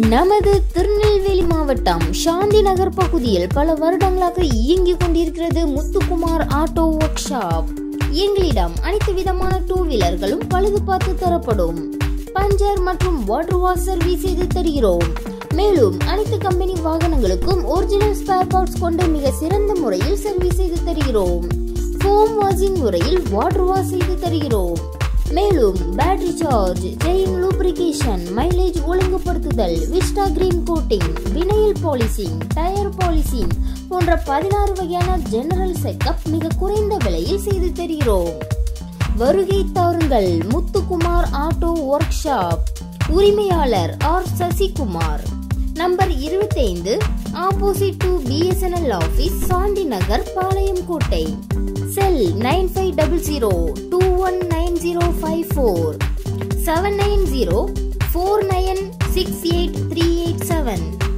நமது திருநெல்வேலி மாவட்டம் சாந்தி நகர் பகுதியில் பல வருடங்களாக இயங்கிக் கொண்டிருக்கிறது முத்துக்குமார் ஆட்டோ ஒர்க் ஷாப் எங்களிடம் அனைத்து விதமான டூ வீலர்களும் பழுது பார்த்து தரப்படும் பஞ்சர் மற்றும் வாட்டர் வாஷ் சர்வீஸ் செய்து தருகிறோம் மேலும் அனைத்து கம்பெனி வாகனங்களுக்கும் ஒரிஜினல் ஸ்பேர் பார்ட்ஸ் கொண்டு மிக சிறந்த முறையில் சர்வீஸ் செய்து தருகிறோம் ஃபோம் வாஷிங் முறையில் வாட்டர் வாஷ் செய்து தருகிறோம் மேலும் battery charge chain lubrication mileage ஒழுங்குபடுத்துதல் vista green coating vinyl polishing tyre polishing போன்ற பதினாறு வகையான ஜெனரல் செக்கப் மிக குறைந்த விலையில் செய்து தருகிறோம் வருகை தாருங்கள் முத்துக்குமார் ஆட்டோ ஒர்க் ஷாப் உரிமையாளர் ஆர் சசிகுமார் நம்பர் இருபத்தைந்து opposite to BSNL office Sandhi Nagar Palayamkottai cell nine five double zero two one nine zero five four seven nine zero four nine six eight three eight seven